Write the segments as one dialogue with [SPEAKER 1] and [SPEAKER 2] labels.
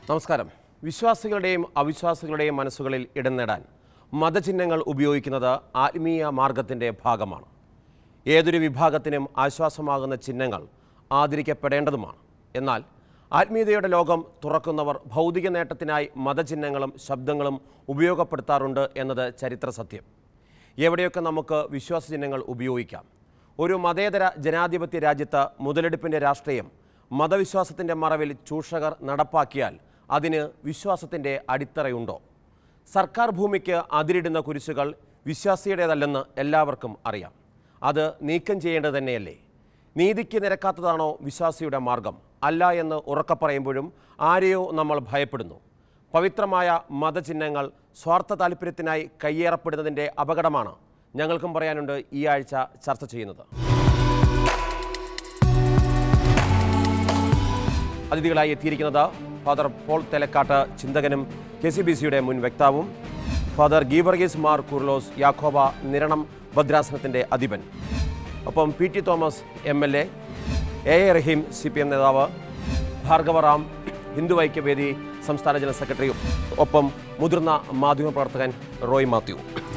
[SPEAKER 1] നമസ്കാരം വിശ്വാസികളുടെയും അവിശ്വാസികളുടെയും മനസ്സുകളിൽ ഇടം നേടാൻ മതചിഹ്നങ്ങൾ ഉപയോഗിക്കുന്നത് ആത്മീയ മാർഗത്തിൻ്റെ ഭാഗമാണ് ഏതൊരു വിഭാഗത്തിനും ആശ്വാസമാകുന്ന ചിഹ്നങ്ങൾ ആദരിക്കപ്പെടേണ്ടതുമാണ് എന്നാൽ ആത്മീയതയുടെ ലോകം തുറക്കുന്നവർ ഭൗതിക നേട്ടത്തിനായി മതചിഹ്നങ്ങളും ശബ്ദങ്ങളും ഉപയോഗപ്പെടുത്താറുണ്ട് എന്നത് ചരിത്ര സത്യം എവിടെയൊക്കെ നമുക്ക് വിശ്വാസചിഹ്നങ്ങൾ ഉപയോഗിക്കാം ഒരു മതേതര ജനാധിപത്യ രാജ്യത്ത് മുതലെടുപ്പിൻ്റെ രാഷ്ട്രീയം മതവിശ്വാസത്തിൻ്റെ മറവിൽ ചൂഷകർ നടപ്പാക്കിയാൽ അതിന് വിശ്വാസത്തിൻ്റെ അടിത്തറയുണ്ടോ സർക്കാർ ഭൂമിക്ക് അതിരിടുന്ന കുരിശുകൾ വിശ്വാസിയുടേതല്ലെന്ന് എല്ലാവർക്കും അറിയാം അത് നീക്കം ചെയ്യേണ്ടത് തന്നെയല്ലേ നീതിക്ക് നിരക്കാത്തതാണോ വിശ്വാസിയുടെ മാർഗം അല്ല എന്ന് ഉറക്കെ പറയുമ്പോഴും ആരെയോ നമ്മൾ ഭയപ്പെടുന്നു പവിത്രമായ മതചിഹ്നങ്ങൾ സ്വാർത്ഥ താല്പര്യത്തിനായി കയ്യേറപ്പെടുന്നതിൻ്റെ അപകടമാണ് ഞങ്ങൾക്കും പറയാനുണ്ട് ഈ ആഴ്ച ചർച്ച ചെയ്യുന്നത് അതിഥികളായി എത്തിയിരിക്കുന്നത് ഫാദർ പോൾ തെലക്കാട്ട് ചിന്തകനും കെ സി ബി സിയുടെ മുൻ വക്താവും ഫാദർ ഗീവർഗീസ് മാർ കുർലോസ് യാക്കോബ നിരണം ഭദ്രാസനത്തിൻ്റെ അധിപൻ ഒപ്പം P T Thomas M L A A A Rahim C P M നേതാവ് ഭാർഗവറാം ഹിന്ദു ഐക്യവേദി സംസ്ഥാന ജനറൽ സെക്രട്ടറിയും ഒപ്പം മുതിർന്ന മാധ്യമപ്രവർത്തകൻ റോയ് മാത്യു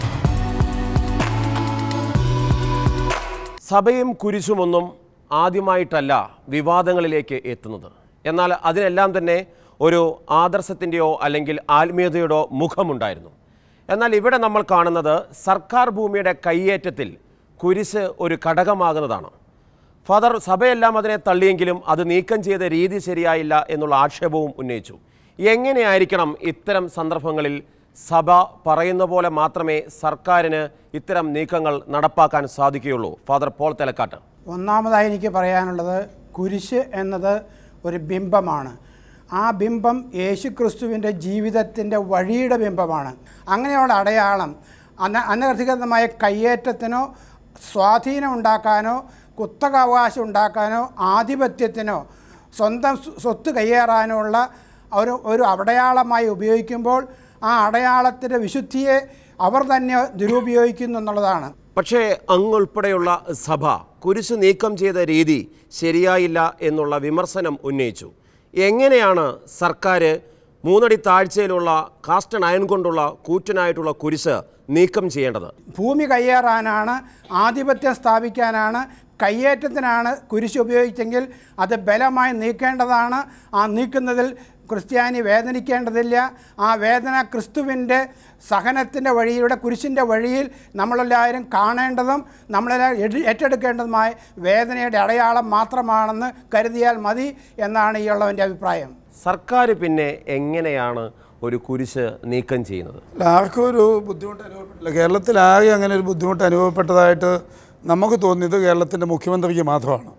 [SPEAKER 1] സഭയും കുരിശുമൊന്നും ആദ്യമായിട്ടല്ല വിവാദങ്ങളിലേക്ക് എത്തുന്നത് എന്നാൽ അതിനെല്ലാം തന്നെ ഒരു ആദർശത്തിൻ്റെയോ അല്ലെങ്കിൽ ആത്മീയതയുടെയോ മുഖമുണ്ടായിരുന്നു എന്നാൽ ഇവിടെ നമ്മൾ കാണുന്നത് സർക്കാർ ഭൂമിയുടെ കയ്യേറ്റത്തിൽ കുരിശ് ഒരു ഘടകമാകുന്നതാണ് ഫാദർ സഭയെല്ലാം അതിനെ തള്ളിയെങ്കിലും അത് നീക്കം ചെയ്ത രീതി ശരിയായില്ല എന്നുള്ള ആക്ഷേപവും ഉന്നയിച്ചു എങ്ങനെയായിരിക്കണം ഇത്തരം സന്ദർഭങ്ങളിൽ സഭ പറയുന്ന പോലെ മാത്രമേ സർക്കാരിന് ഇത്തരം നീക്കങ്ങൾ നടപ്പാക്കാൻ സാധിക്കുകയുള്ളൂ ഫാദർ പോൾ തെലക്കാട്ട്
[SPEAKER 2] ഒന്നാമതായി എനിക്ക് പറയാനുള്ളത് കുരിശ് എന്നത് ഒരു ബിംബമാണ് ആ ബിംബം യേശുക്രിസ്തുവിൻ്റെ ജീവിതത്തിൻ്റെ വഴിയുടെ ബിംബമാണ് അങ്ങനെയുള്ള അടയാളം അന അനധികൃതമായ കയ്യേറ്റത്തിനോ സ്വാധീനം ഉണ്ടാക്കാനോ കുത്തകാവകാശം ഉണ്ടാക്കാനോ ആധിപത്യത്തിനോ സ്വന്തം സ്വ- സ്വത്ത് കയ്യേറാനോ ഉള്ള ഒരു ഒരു അടയാളമായി ഉപയോഗിക്കുമ്പോൾ ആ അടയാളത്തിൻ്റെ വിശുദ്ധിയെ അവർ തന്നെ ദുരുപയോഗിക്കുന്നു എന്നുള്ളതാണ്
[SPEAKER 1] പക്ഷേ അങ്ങുൾപ്പെടെയുള്ള സഭ കുരിശ് നീക്കം ചെയ്ത രീതി ശരിയായില്ല എന്നുള്ള വിമർശനം ഉന്നയിച്ചു എങ്ങനെയാണ് സർക്കാർ മൂന്നടി താഴ്ചയിലുള്ള കാസ്റ്റൺ അയൺ കൊണ്ടുള്ള കൂറ്റനായിട്ടുള്ള കുരിശ് നീക്കം ചെയ്യേണ്ടത്
[SPEAKER 2] ഭൂമി കയ്യേറാനാണ് ആധിപത്യം സ്ഥാപിക്കാനാണ് കയ്യേറ്റത്തിനാണ് കുരിശ് ഉപയോഗിച്ചെങ്കിൽ അത് ബലമായി നീക്കേണ്ടതാണ് ആ നീക്കുന്നതിൽ ക്രിസ്ത്യാനി വേദനിക്കേണ്ടതില്ല ആ വേദന ക്രിസ്തുവിൻ്റെ സഹനത്തിൻ്റെ വഴിയിലൂടെ കുരിശിൻ്റെ വഴിയിൽ നമ്മളെല്ലാവരും കാണേണ്ടതും നമ്മളെല്ലാം എട്- ഏറ്റെടുക്കേണ്ടതുമായ വേദനയുടെ അടയാളം മാത്രമാണെന്ന് കരുതിയാൽ മതി എന്നാണ് ഈ ഉള്ളവൻ്റെ അഭിപ്രായം
[SPEAKER 1] സർക്കാർ പിന്നെ എങ്ങനെയാണ് ഒരു കുരിശ് നീക്കം ചെയ്യുന്നത്
[SPEAKER 3] അല്ല, ആർക്കും ഒരു ബുദ്ധിമുട്ട് അനുഭവപ്പെട്ടില്ല കേരളത്തിലാകെ അങ്ങനെ ഒരു ബുദ്ധിമുട്ട് അനുഭവപ്പെട്ടതായിട്ട് നമുക്ക് തോന്നിയത് കേരളത്തിൻ്റെ മുഖ്യമന്ത്രിക്ക് മാത്രമാണ്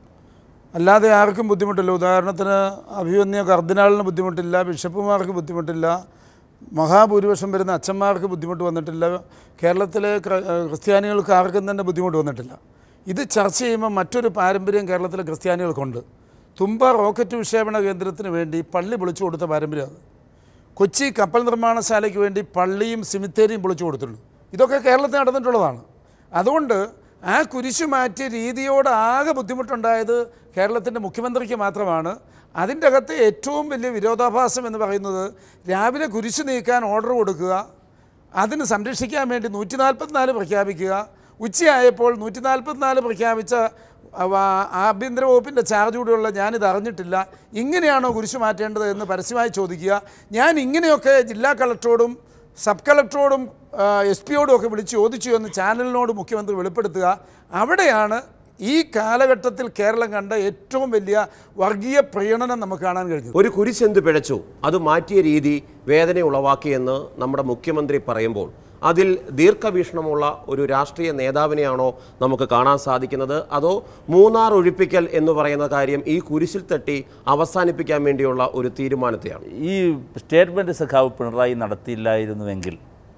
[SPEAKER 3] അല്ലാതെ ആർക്കും ബുദ്ധിമുട്ടില്ല ഉദാഹരണത്തിന് അഭിമന്യ കർദിനാളിന് ബുദ്ധിമുട്ടില്ല ബിഷപ്പുമാർക്ക് ബുദ്ധിമുട്ടില്ല മഹാഭൂരിപക്ഷം വരുന്ന അച്ഛന്മാർക്ക് ബുദ്ധിമുട്ട് വന്നിട്ടില്ല കേരളത്തിലെ ക്ര- ക്രിസ്ത്യാനികൾക്ക് ആർക്കും തന്നെ ബുദ്ധിമുട്ട് വന്നിട്ടില്ല ഇത് ചർച്ച ചെയ്യുമ്പോൾ മറ്റൊരു പാരമ്പര്യം കേരളത്തിലെ ക്രിസ്ത്യാനികൾക്കുണ്ട് തുമ്പ റോക്കറ്റ് വിക്ഷേപണ കേന്ദ്രത്തിന് വേണ്ടി പള്ളി പൊളിച്ചു കൊടുത്ത പാരമ്പര്യമാണ് കൊച്ചി കപ്പൽ നിർമ്മാണശാലയ്ക്ക് വേണ്ടി പള്ളിയും സിമിത്തേരിയും പൊളിച്ചു കൊടുത്തുള്ളൂ ഇതൊക്കെ കേരളത്തിൽ നടന്നിട്ടുള്ളതാണ് അതുകൊണ്ട് ആ കുരിശു മാറ്റിയ രീതിയോട് ആകെ ബുദ്ധിമുട്ടുണ്ടായത് കേരളത്തിൻ്റെ മുഖ്യമന്ത്രിക്ക് മാത്രമാണ് അതിൻ്റെ അകത്ത് ഏറ്റവും വലിയ വിരോധാഭാസം എന്ന് പറയുന്നത് രാവിലെ കുരിശു നീക്കാൻ ഓർഡർ കൊടുക്കുക അതിന് സംരക്ഷിക്കാൻ വേണ്ടി നൂറ്റി നാൽപ്പത്തിനാല് പ്രഖ്യാപിക്കുക ഉച്ചയായപ്പോൾ നൂറ്റി നാൽപ്പത്തിനാല് പ്രഖ്യാപിച്ച അവ- ആഭ്യന്തര വകുപ്പിൻ്റെ ചാർജ് കൂടെയുള്ള ഞാനിത് അറിഞ്ഞിട്ടില്ല ഇങ്ങനെയാണോ കുരിശു മാറ്റേണ്ടത് എന്ന് പരസ്യമായി ചോദിക്കുക ഞാൻ ഇങ്ങനെയൊക്കെ ജില്ലാ കളക്ടറോടും സബ് കളക്ടറോടും എസ് പിയോടും ഒക്കെ വിളിച്ച് ചോദിച്ചു എന്ന് ചാനലിനോട് മുഖ്യമന്ത്രി വെളിപ്പെടുത്തുക അവിടെയാണ് ഈ കാലഘട്ടത്തിൽ കേരളം കണ്ട ഏറ്റവും വലിയ വർഗീയ പ്രീണനം നമുക്ക് കാണാൻ കഴിഞ്ഞത്
[SPEAKER 1] ഒരു കുരിശ് എന്ത് പിഴച്ചു അത് മാറ്റിയ രീതി വേദന ഉളവാക്കിയെന്ന് നമ്മുടെ മുഖ്യമന്ത്രി പറയുമ്പോൾ അതിൽ ദീർഘവീക്ഷണമുള്ള ഒരു രാഷ്ട്രീയ നേതാവിനെയാണോ നമുക്ക് കാണാൻ സാധിക്കുന്നത് അതോ മൂന്നാർ ഒഴിപ്പിക്കൽ എന്ന് പറയുന്ന കാര്യം ഈ കുരിശിൽ തട്ടി അവസാനിപ്പിക്കാൻ വേണ്ടിയുള്ള ഒരു തീരുമാനത്തെയാണ്
[SPEAKER 4] ഈ സ്റ്റേറ്റ്മെൻറ്റ് സഖാവ് പിണറായി നടത്തിയില്ലായിരുന്നുവെങ്കിൽ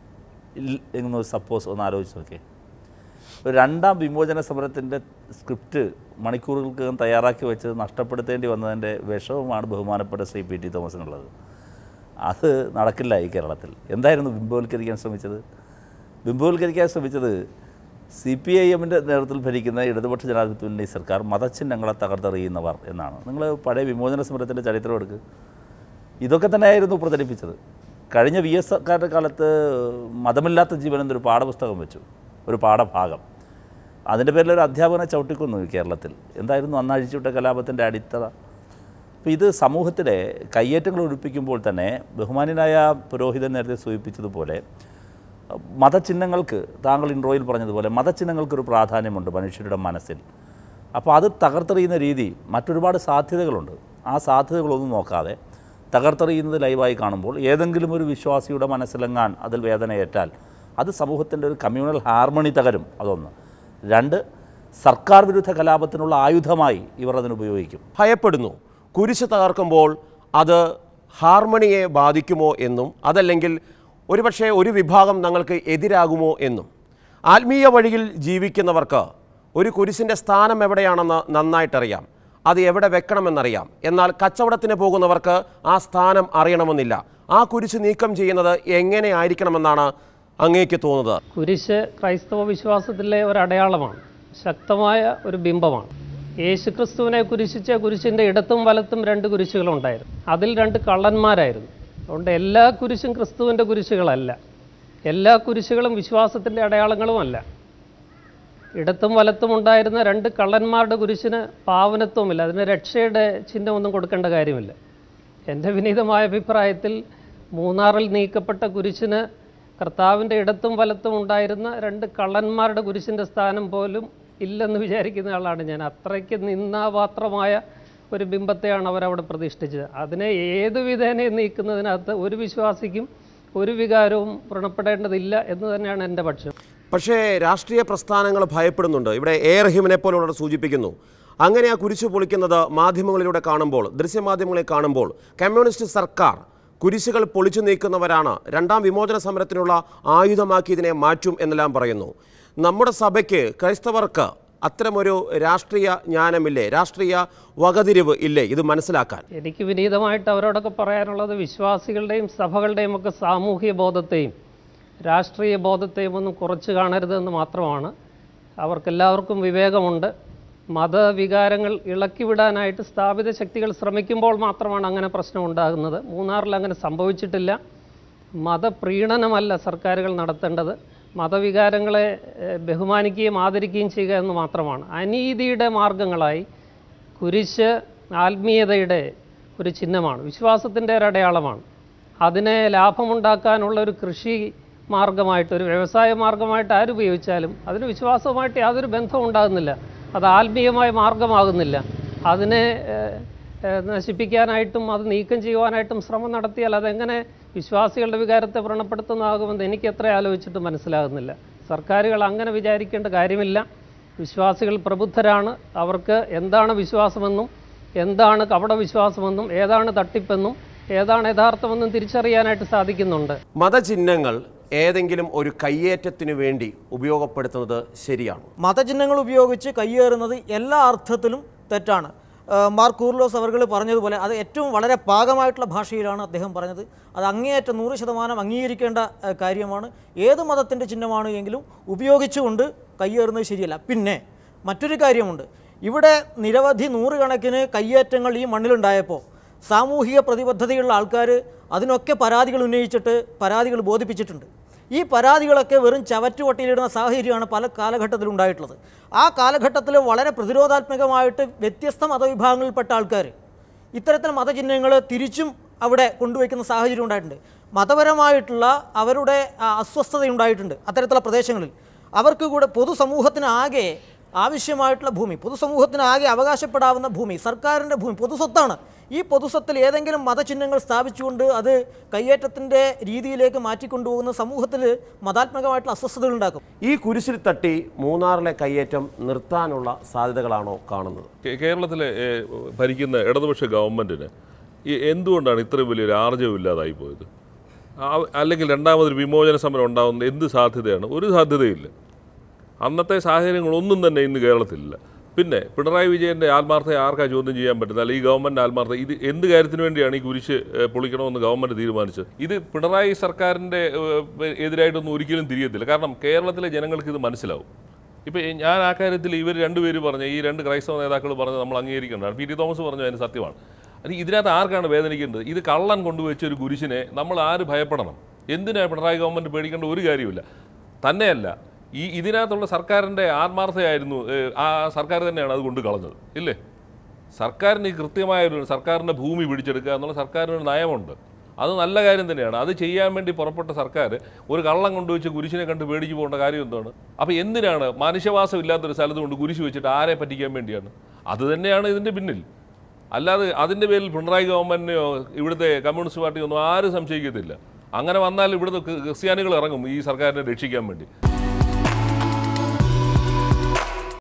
[SPEAKER 4] ഇൽ- എന്ന് സപ്പോസ് ഒന്ന് ആലോചിച്ച് നോക്കിയേ ഒരു രണ്ടാം വിമോചന സമരത്തിൻ്റെ സ്ക്രിപ്റ്റ് മണിക്കൂറുകൾക്കകം തയ്യാറാക്കി വെച്ചത് നഷ്ടപ്പെടുത്തേണ്ടി വന്നതിൻ്റെ വിഷമമാണ് ബഹുമാനപ്പെട്ട ശ്രീ പി ടി തോമസിനുള്ളത് അത് നടക്കില്ല ഈ കേരളത്തിൽ എന്തായിരുന്നു ബിംബവൽക്കരിക്കാൻ ശ്രമിച്ചത് ബിംബവൽക്കരിക്കാൻ ശ്രമിച്ചത് സി പി ഐ എമ്മിൻ്റെ നേതൃത്വത്തിൽ ഭരിക്കുന്ന ഇടതുപക്ഷ ജനാധിപത്യ മുന്നണി സർക്കാർ മതചിഹ്നങ്ങളെ തകർത്തെറിയുന്നവർ എന്നാണ് നിങ്ങൾ പഴയ വിമോചന സമരത്തിൻ്റെ ചരിത്രം എടുക്കുക ഇതൊക്കെ തന്നെയായിരുന്നു പ്രചരിപ്പിച്ചത് കഴിഞ്ഞ വി എസ് സർക്കാരിൻ്റെ കാലത്ത് മതമില്ലാത്ത ജീവൻ എന്നൊരു പാഠപുസ്തകം വെച്ചു ഒരു പാഠഭാഗം അതിൻ്റെ പേരിൽ ഒരു അധ്യാപകനെ ചവിട്ടിക്കൊന്നു ഈ കേരളത്തിൽ എന്തായിരുന്നു അന്ന് അഴിച്ചുവിട്ട കലാപത്തിൻ്റെ അടിത്തറ അപ്പോൾ ഇത് സമൂഹത്തിലെ കയ്യേറ്റങ്ങൾ ഒഴിപ്പിക്കുമ്പോൾ തന്നെ ബഹുമാന്യനായ പുരോഹിതൻ നേരത്തെ സൂചിപ്പിച്ചതുപോലെ മതചിഹ്നങ്ങൾക്ക് താങ്കൾ ഇൻട്രോയിൽ പറഞ്ഞതുപോലെ മതചിഹ്നങ്ങൾക്കൊരു പ്രാധാന്യമുണ്ട് മനുഷ്യരുടെ മനസ്സിൽ അപ്പോൾ അത് തകർത്തെറിയുന്ന രീതി മറ്റൊരുപാട് സാധ്യതകളുണ്ട് ആ സാധ്യതകളൊന്നും നോക്കാതെ തകർത്തെറിയുന്നത് ലൈവായി കാണുമ്പോൾ ഏതെങ്കിലും ഒരു വിശ്വാസിയുടെ മനസ്സിലെങ്ങാൻ അതിൽ വേദനയേറ്റാൽ അത് സമൂഹത്തിൻ്റെ ഒരു കമ്മ്യൂണൽ ഹാർമണി തകരും അതൊന്ന് രണ്ട് സർക്കാർ വിരുദ്ധ കലാപത്തിനുള്ള ആയുധമായി ഇവർ അതിന് ഉപയോഗിക്കും
[SPEAKER 1] ഭയപ്പെടുന്നു കുരിശ് തകർക്കുമ്പോൾ അത് ഹാർമണിയെ ബാധിക്കുമോ എന്നും അതല്ലെങ്കിൽ ഒരുപക്ഷെ ഒരു വിഭാഗം ഞങ്ങൾക്ക് എതിരാകുമോ എന്നും ആത്മീയ വഴിയിൽ ജീവിക്കുന്നവർക്ക് ഒരു കുരിശിൻ്റെ സ്ഥാനം എവിടെയാണെന്ന് നന്നായിട്ടറിയാം അത് എവിടെ വെക്കണമെന്നറിയാം എന്നാൽ കച്ചവടത്തിന് പോകുന്നവർക്ക് ആ സ്ഥാനം അറിയണമെന്നില്ല ആ കുരിശ് നീക്കം ചെയ്യുന്നത് എങ്ങനെ ആയിരിക്കണമെന്നാണ് അങ്ങേക്ക് തോന്നുന്നത്
[SPEAKER 5] കുരിശ് ക്രൈസ്തവ വിശ്വാസത്തിലെ ഒരു അടയാളമാണ് ശക്തമായ ഒരു ബിംബമാണ് യേശു ക്രിസ്തുവിനെ കുരിശിച്ച കുരിശിൻ്റെ ഇടത്തും വലത്തും രണ്ട് കുരിശുകളുണ്ടായിരുന്നു അതിൽ രണ്ട് കള്ളന്മാരായിരുന്നു അതുകൊണ്ട് എല്ലാ കുരിശും ക്രിസ്തുവിൻ്റെ കുരിശുകളല്ല എല്ലാ കുരിശുകളും വിശ്വാസത്തിൻ്റെ അടയാളങ്ങളുമല്ല ഇടത്തും വലത്തും ഉണ്ടായിരുന്ന രണ്ട് കള്ളന്മാരുടെ കുരിശിന് പാവനത്വമില്ല അതിന് രക്ഷയുടെ ചിഹ്നമൊന്നും കൊടുക്കേണ്ട കാര്യമില്ല എൻ്റെ വിനീതമായ അഭിപ്രായത്തിൽ മൂന്നാറിൽ നീക്കപ്പെട്ട കുരിശിന് കർത്താവിൻ്റെ ഇടത്തും വലത്തും ഉണ്ടായിരുന്ന രണ്ട് കള്ളന്മാരുടെ കുരിശിൻ്റെ സ്ഥാനം പോലും ഇല്ലെന്ന് വിചാരിക്കുന്ന ആളാണ് ഞാൻ അത്രയ്ക്ക് നിന്നാപാത്രമായ ഒരു ബിംബത്തെയാണ് അവരവിടെ പ്രതിഷ്ഠിച്ചത് അതിനെ ഏത് വിധേനയും നീക്കുന്നതിനകത്ത് ഒരു വിശ്വാസിക്കും ഒരു വികാരവും വ്രണപ്പെടേണ്ടതില്ല എന്ന് തന്നെയാണ് എൻ്റെ പക്ഷം
[SPEAKER 1] പക്ഷേ രാഷ്ട്രീയ പ്രസ്ഥാനങ്ങൾ ഭയപ്പെടുന്നുണ്ട് ഇവിടെ എ റഹീമിനെ പോലുള്ളവർ സൂചിപ്പിക്കുന്നു അങ്ങനെ ആ കുരിശ് പൊളിക്കുന്നത് മാധ്യമങ്ങളിലൂടെ കാണുമ്പോൾ ദൃശ്യമാധ്യമങ്ങളിൽ കാണുമ്പോൾ കമ്മ്യൂണിസ്റ്റ് സർക്കാർ കുരിശുകൾ പൊളിച്ചു നീക്കുന്നവരാണ് രണ്ടാം വിമോചന സമരത്തിനുള്ള ആയുധമാക്കി ഇതിനെ മാറ്റും എന്നെല്ലാം പറയുന്നു നമ്മുടെ സഭയ്ക്ക് ക്രൈസ്തവർക്ക് അത്തരമൊരു രാഷ്ട്രീയ ജ്ഞാനമില്ലേ രാഷ്ട്രീയ വകതിരിവ് ഇല്ലേ ഇത് മനസ്സിലാക്കാൻ
[SPEAKER 5] എനിക്ക് വിനീതമായിട്ട് അവരോടൊക്കെ പറയാനുള്ളത് വിശ്വാസികളുടെയും സഭകളുടെയും ഒക്കെ സാമൂഹ്യ ബോധത്തെയും രാഷ്ട്രീയ ബോധത്തെയും ഒന്നും കുറച്ച് കാണരുതെന്ന് മാത്രമാണ് അവർക്കെല്ലാവർക്കും വിവേകമുണ്ട് മതവികാരങ്ങൾ ഇളക്കിവിടാനായിട്ട് സ്ഥാപിത ശക്തികൾ ശ്രമിക്കുമ്പോൾ മാത്രമാണ് അങ്ങനെ പ്രശ്നം ഉണ്ടാകുന്നത് മൂന്നാറിൽ അങ്ങനെ സംഭവിച്ചിട്ടില്ല മതപ്രീണനമല്ല സർക്കാരുകൾ നടത്തേണ്ടത് മതവികാരങ്ങളെ ഏഹ്, ബഹുമാനിക്കുകയും ആദരിക്കുകയും ചെയ്യുക എന്ന് മാത്രമാണ് അനീതിയുടെ മാർഗങ്ങളായി കുരിശ് ആത്മീയതയുടെ ഒരു ചിഹ്നമാണ് വിശ്വാസത്തിൻ്റെ ഒരു അടയാളമാണ് അതിനെ ലാഭമുണ്ടാക്കാനുള്ള ഒരു കൃഷി മാർഗമായിട്ട് ഒരു വ്യവസായ മാർഗമായിട്ട് ആരുപയോഗിച്ചാലും അതിന് വിശ്വാസവുമായിട്ട് യാതൊരു ബന്ധവും ഉണ്ടാകുന്നില്ല അത് ആത്മീയമായ മാർഗമാകുന്നില്ല അതിനെ ഏഹ്, ഏഹ്, നശിപ്പിക്കാനായിട്ടും അത് നീക്കം ചെയ്യുവാനായിട്ടും ശ്രമം നടത്തിയാൽ അതെങ്ങനെ വിശ്വാസികളുടെ വികാരത്തെ വ്രണപ്പെടുത്തുന്നതാകുമെന്ന് എനിക്ക് എത്ര ആലോചിച്ചിട്ടും മനസ്സിലാകുന്നില്ല സർക്കാരുകൾ അങ്ങനെ വിചാരിക്കേണ്ട കാര്യമില്ല വിശ്വാസികൾ പ്രബുദ്ധരാണ് അവർക്ക് എന്താണ് വിശ്വാസമെന്നും എന്താണ് കപട വിശ്വാസമെന്നും ഏതാണ് തട്ടിപ്പെന്നും ഏതാണ് യഥാർത്ഥമെന്നും തിരിച്ചറിയാനായിട്ട് സാധിക്കുന്നുണ്ട്
[SPEAKER 1] മതചിഹ്നങ്ങൾ ഏതെങ്കിലും ഒരു കയ്യേറ്റത്തിനു വേണ്ടി ഉപയോഗപ്പെടുത്തുന്നത് ശരിയാണ്
[SPEAKER 6] മതചിഹ്നങ്ങൾ ഉപയോഗിച്ച് കയ്യേറുന്നത് എല്ലാ അർത്ഥത്തിലും തെറ്റാണ് ഏഹ് മാർ കൂർലോസ് അവർകൾ പറഞ്ഞതുപോലെ അത് ഏറ്റവും വളരെ പാകമായിട്ടുള്ള ഭാഷയിലാണ് അദ്ദേഹം പറഞ്ഞത് അത് അങ്ങേയറ്റം നൂറ് ശതമാനം അംഗീകരിക്കേണ്ട ഏഹ് കാര്യമാണ് ഏത് മതത്തിൻ്റെ ചിഹ്നമാണ് എങ്കിലും ഉപയോഗിച്ചുകൊണ്ട് കയ്യേറുന്നത് ശരിയല്ല പിന്നെ മറ്റൊരു കാര്യമുണ്ട് ഇവിടെ നിരവധി നൂറുകണക്കിന് കയ്യേറ്റങ്ങൾ ഈ മണ്ണിലുണ്ടായപ്പോൾ സാമൂഹിക പ്രതിബദ്ധതയുള്ള ആൾക്കാർ അതിനൊക്കെ പരാതികൾ ഉന്നയിച്ചിട്ട് പരാതികൾ ബോധിപ്പിച്ചിട്ടുണ്ട് ഈ പരാതികളൊക്കെ വെറും ചവറ്റുകൊട്ടിയിലിടുന്ന സാഹചര്യമാണ് പല കാലഘട്ടത്തിലും ഉണ്ടായിട്ടുള്ളത് ആ കാലഘട്ടത്തിൽ വളരെ പ്രതിരോധാത്മകമായിട്ട് വ്യത്യസ്ത മതവിഭാഗങ്ങളിൽപ്പെട്ട ആൾക്കാർ ഇത്തരത്തിൽ മതചിഹ്നങ്ങൾ തിരിച്ചും അവിടെ കൊണ്ടുവയ്ക്കുന്ന സാഹചര്യം ഉണ്ടായിട്ടുണ്ട് മതപരമായിട്ടുള്ള അവരുടെ ആ, അസ്വസ്ഥത ഉണ്ടായിട്ടുണ്ട് അത്തരത്തിലുള്ള പ്രദേശങ്ങളിൽ അവർക്ക് കൂടെ പൊതുസമൂഹത്തിന് ആകെ ആവശ്യമായിട്ടുള്ള ഭൂമി പൊതുസമൂഹത്തിന് ആകെ അവകാശപ്പെടാവുന്ന ഭൂമി സർക്കാരിൻ്റെ ഭൂമി പൊതുസ്വത്താണ് ഈ പൊതുസ്വത്തിൽ ഏതെങ്കിലും മതചിഹ്നങ്ങൾ സ്ഥാപിച്ചുകൊണ്ട് അത് കയ്യേറ്റത്തിൻ്റെ രീതിയിലേക്ക് മാറ്റിക്കൊണ്ടുപോകുന്ന സമൂഹത്തിൽ മതാത്മകമായിട്ടുള്ള അസ്വസ്ഥതകൾ ഉണ്ടാക്കും
[SPEAKER 1] ഈ കുരിശിൽ തട്ടി മൂന്നാറിലെ കയ്യേറ്റം നിർത്താനുള്ള സാധ്യതകളാണോ കാണുന്നത്
[SPEAKER 7] കേ- കേരളത്തിലെ ഏ, ഭരിക്കുന്ന ഇടതുപക്ഷ ഗവൺമെൻറ്റിന് ഈ എന്തുകൊണ്ടാണ് ഇത്രയും വലിയൊരു ആർജവം ഇല്ലാതായി പോയത് ആ- അല്ലെങ്കിൽ രണ്ടാമതൊരു വിമോചന സമരം ഉണ്ടാകുന്ന എന്ത് സാധ്യതയാണ് ഒരു സാധ്യതയില്ല അന്നത്തെ സാഹചര്യങ്ങളൊന്നും തന്നെ ഇന്ന് കേരളത്തിലില്ല പിന്നെ പിണറായി വിജയൻ്റെ ആത്മാർത്ഥത ആർക്കാ ചോദ്യം ചെയ്യാൻ പറ്റുന്നത് അല്ലെങ്കിൽ ഈ ഗവൺമെൻറ് ആത്മാർത്ഥത ഇത് എന്ത് കാര്യത്തിന് വേണ്ടിയാണ് ഈ കുരിശ് ഏ, പൊളിക്കണമെന്ന് ഗവൺമെൻറ് തീരുമാനിച്ചത് ഇത് പിണറായി സർക്കാരിൻ്റെ ഏ, എതിരായിട്ടൊന്നും ഒരിക്കലും തിരിയത്തില്ല കാരണം കേരളത്തിലെ ജനങ്ങൾക്ക് ഇത് മനസ്സിലാവും ഇപ്പോൾ ഞാൻ ആ കാര്യത്തിൽ ഇവർ രണ്ടുപേരും പറഞ്ഞ ഈ രണ്ട് ക്രൈസ്തവ നേതാക്കൾ പറഞ്ഞ് നമ്മൾ അംഗീകരിക്കേണ്ടതാണ് പി ടി തോമസ് പറഞ്ഞു അതിന് സത്യമാണ് അത് ഇതിനകത്ത് ആർക്കാണ് വേദനിക്കേണ്ടത് ഇത് കള്ളൻ കൊണ്ടുവച്ച ഒരു കുരിശിനെ നമ്മൾ ആര് ഭയപ്പെടണം എന്തിനാ പിണറായി ഗവൺമെൻറ് പേടിക്കേണ്ട ഒരു കാര്യമില്ല തന്നെയല്ല ഈ ഇതിനകത്തുള്ള സർക്കാരിൻ്റെ ആത്മാർത്ഥതയായിരുന്നു ഏഹ്, ആ സർക്കാർ തന്നെയാണ് അത് കൊണ്ട് കളഞ്ഞത് ഇല്ലേ സർക്കാരിന് ഈ കൃത്യമായ ഒരു സർക്കാരിൻ്റെ ഭൂമി പിടിച്ചെടുക്കുക എന്നുള്ള സർക്കാരിന് ഒരു നയമുണ്ട് അത് നല്ല കാര്യം തന്നെയാണ് അത് ചെയ്യാൻ വേണ്ടി പുറപ്പെട്ട സർക്കാർ ഒരു കള്ളം കൊണ്ടുവച്ച് കുരിശിനെ കണ്ട് പേടിച്ചു പോകേണ്ട കാര്യം എന്താണ് അപ്പോൾ എന്തിനാണ് മനുഷ്യവാസം ഇല്ലാത്തൊരു സ്ഥലത്ത് കൊണ്ട് കുരിശ് വെച്ചിട്ട് ആരെ പറ്റിക്കാൻ വേണ്ടിയാണ് അത് തന്നെയാണ് ഇതിൻ്റെ പിന്നിൽ അല്ലാതെ അതിൻ്റെ പേരിൽ പിണറായി ഗവൺമെൻറ്റിനെയോ ഇവിടുത്തെ കമ്മ്യൂണിസ്റ്റ് പാർട്ടിയോ ഒന്നും ആരും സംശയിക്കത്തില്ല അങ്ങനെ വന്നാൽ ഇവിടുത്തെ ക്രിസ്ത്യാനികൾ ഇറങ്ങും ഈ സർക്കാരിനെ രക്ഷിക്കാൻ വേണ്ടി